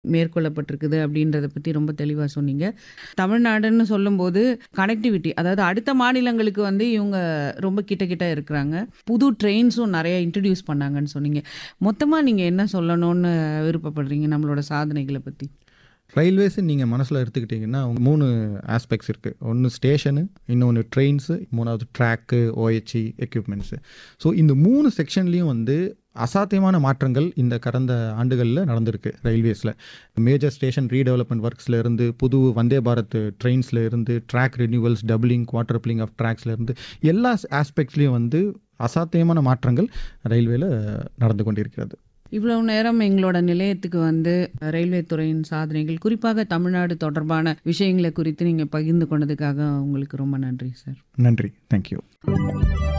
மேற்கொள்ளப்பட்டிருக்குது அப்படின்றத பத்தி ரொம்ப தெளிவா சொன்னீங்க. தமிழ்நாடுன்னு சொல்லும்போது கனெக்டிவிட்டி அதாவது அடுத்த மாநிலங்களுக்கு வந்து இவங்க ரொம்ப கிட்ட கிட்ட இருக்கிறாங்க. புது ட்ரெயின்ஸும் நெறைய இன்ட்ரோடியூஸ் பண்ணாங்கன்னு சொன்னீங்க. மொத்தமா நீங்க என்ன சொல்லணும்னு விருப்பப்படுறீங்க நம்மளோட சாதனைகள பத்தி? ரயில்வேஸ் நீங்க மனசுல எடுத்துக்கிட்டீங்கன்னா 3 ஆஸ்பெக்ட்ஸ் இருக்கு. ஒண்ணு ஸ்டேஷனு, இன்னொன்னு ட்ரெயின்ஸு, 3வது ட்ராக்கு, ஓஎச்இ, எக்யூப்மெண்ட்ஸு. ஸோ இந்த 3 செக்ஷன்லயும் வந்து அசாத்தியமான மாற்றங்கள் இந்த கடந்த ஆண்டுகள்ல நடந்திருக்கு ரயில்வேஸ்ல. மேஜர் ஸ்டேஷன் ரீடெவலப்மென்ட் ஒர்க்ஸ்ல இருந்து, புது வந்தே பாரத் ட்ரெயின்ஸ்ல இருந்து, track renewals, doubling, quadrupling of ட்ராக்ஸ்ல இருந்து எல்லா ஆஸ்பெக்ட்ஸ்லயும் வந்து அசாத்தியமான மாற்றங்கள் ரயில்வேல நடந்து கொண்டிருக்கிறது. இவ்வளவு நேரம் எங்களோட நிலையத்துக்கு வந்து ரயில்வே துறையின் சாதனைகள், குறிப்பாக தமிழ்நாடு தொடர்பான விஷயங்கள குறித்து நீங்க பகிர்ந்து கொண்டதுக்காக உங்களுக்கு ரொம்ப நன்றி சார். நன்றி. Thank you.